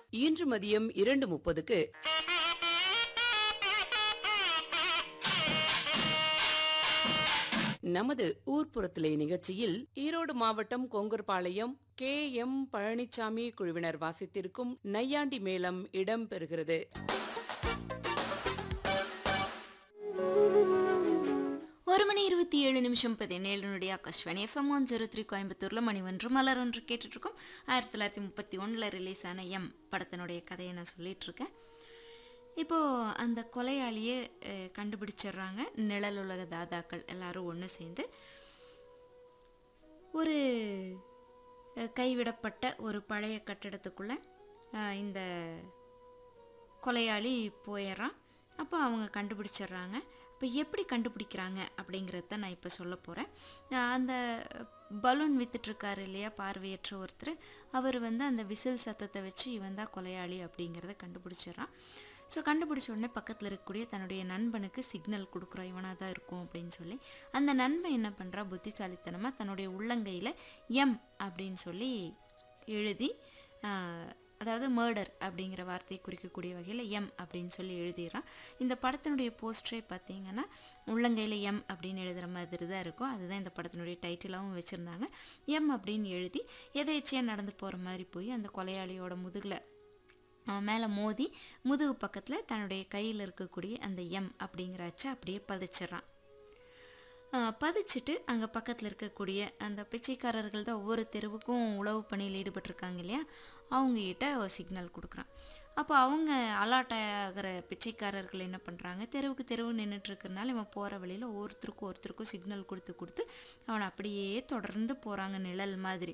இன்று மதியம் இரண்டு முப்பதுக்கு நமது ஊர்ப்புறத்திலே நிகழ்ச்சியில் ஈரோடு மாவட்டம் கொங்கர்பாளையம் கே எம் பழனிசாமி குழுவினர் வாசித்திருக்கும் நையாண்டி மேளம் இடம் பெறுகிறது ஒரு மணி இருபத்தி ஏழு நிமிஷம் பதினேழு நொடி Akashvani FM one zero three கோயம்புத்தூரில் மணி ஒன்று மலர் ஒன்று கேட்டுட்ருக்கோம் ஆயிரத்தி தொள்ளாயிரத்தி முப்பத்தி ஒன்றில் ரிலீஸ் ஆன எம் படத்தினுடைய கதையை நான் சொல்லிகிட்ருக்கேன் இப்போது அந்த கொலையாளியை அஹ், கண்டுபிடிச்சிடுறாங்க நிழல் உலக தாதாக்கள் எல்லாரும் ஒன்று சேர்ந்து ஒரு அஹ், கைவிடப்பட்ட ஒரு பழைய கட்டிடத்துக்குள்ளே இந்த கொலையாளி போயிடுறான் அப்போ அவங்க கண்டுபிடிச்சிடுறாங்க இப்போ எப்படி கண்டுபிடிக்கிறாங்க அப்படிங்கிறத நான் இப்போ சொல்ல போகிறேன் அந்த பலூன் வித்துட்ருக்காரு இல்லையா பார்வையற்ற ஒருத்தர் அவர் வந்து அந்த விசில் சத்தத்தை வச்சு இவன் தான் கொலையாளி அப்படிங்கிறத கண்டுபிடிச்சிடுறான் ஸோ கண்டுபிடிச்ச உடனே பக்கத்தில் இருக்கக்கூடிய தன்னுடைய நண்பனுக்கு சிக்னல் கொடுக்குறோம் இவனாக தான் இருக்கும் அப்படின்னு சொல்லி அந்த நண்பன் என்ன பண்ணுறா புத்திசாலித்தனமாக தன்னுடைய உள்ளங்கையில் எம் அப்படின்னு சொல்லி எழுதி ஆஹ், அதாவது மர்டர் அப்படிங்கிற வார்த்தையை குறிக்கக்கூடிய வகையில் எம் அப்படின்னு சொல்லி எழுதிடுறான் இந்த படத்தினுடைய போஸ்டரே பார்த்தீங்கன்னா உள்ளங்கையில் எம் அப்படின்னு எழுதுகிற மாதிரி தான் இருக்கும் அதுதான் இந்த படத்தினுடைய டைட்டிலாகவும் வச்சுருந்தாங்க எம் அப்படின்னு எழுதி எதேச்சியாக நடந்து போகிற மாதிரி போய் அந்த கொலையாளியோட முதுகில் மேலே மோதி முதுகு பக்கத்தில் தன்னுடைய கையில் இருக்கக்கூடிய அந்த எம் அப்படிங்கிற அச்சை அப்படியே பதிச்சிடுறான் ஆஹ் பதிச்சிட்டு அங்கே பக்கத்தில் இருக்கக்கூடிய அந்த பிச்சைக்காரர்கள் தான் ஒவ்வொரு தெருவுக்கும் உளவு பணியில் ஈடுபட்டிருக்காங்க இல்லையா அவங்ககிட்ட சிக்னல் கொடுக்குறான் அப்போ அவங்க அலாட் ஆகிற பிச்சைக்காரர்கள் என்ன பண்ணுறாங்க தெருவுக்கு தெருவு நின்றுட்டு இருக்கறனால இவன் போகிற வழியில் ஒருத்தருக்கும் ஒருத்தருக்கும் சிக்னல் கொடுத்து கொடுத்து அவனை அப்படியே தொடர்ந்து போகிறாங்க நிழல் மாதிரி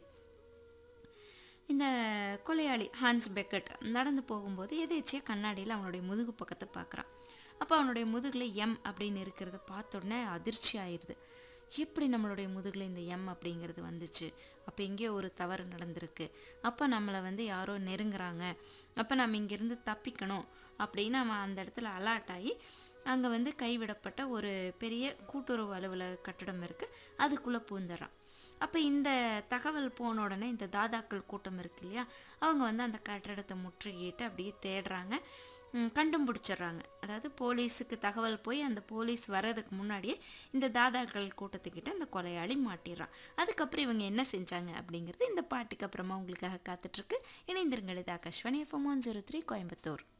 இந்த கொலையாளி ஹான்ஸ் பெக்கட் நடந்து போகும்போது எதேச்சியாக கண்ணாடியில் அவனுடைய முதுகு பக்கத்தை பார்க்குறான் அப்போ அவனுடைய முதுகில் எம் அப்படின்னு இருக்கிறத பார்த்த உடனே அதிர்ச்சி ஆயிடுது எப்படி நம்மளுடைய முதுகில் இந்த எம் அப்படிங்கிறது வந்துச்சு அப்போ எங்கேயோ ஒரு தவறு நடந்திருக்கு அப்போ நம்மளை வந்து யாரோ நெருங்குறாங்க அப்போ நம்ம இங்கேருந்து தப்பிக்கணும் அப்படின்னு அவன் அந்த இடத்துல அலாட் ஆகி அங்கே வந்து கைவிடப்பட்ட ஒரு பெரிய கூட்டுறவு அலுவலக கட்டடம் இருக்குது அதுக்குள்ளே பூந்துடுறான் அப்போ இந்த தகவல் போன உடனே இந்த தாதாக்கள் கூட்டம் இருக்கு இல்லையா அவங்க வந்து அந்த கட்டிடத்தை முற்றுகையிட்டு அப்படியே தேடுறாங்க ம், கண்டும் பிடிச்சிடுறாங்க அதாவது போலீஸுக்கு தகவல் போய் அந்த போலீஸ் வர்றதுக்கு முன்னாடியே இந்த தாதாக்கள் கூட்டத்துக்கிட்ட அந்த கொலையாளி மாட்டிடுறான் அதுக்கப்புறம் இவங்க என்ன செஞ்சாங்க அப்படிங்கிறது இந்த பாட்டுக்கு அப்புறமா உங்களுக்காக காத்துட்ருக்கு இணைந்திருங்கள் இது Akashvani FM one zero three Coimbatore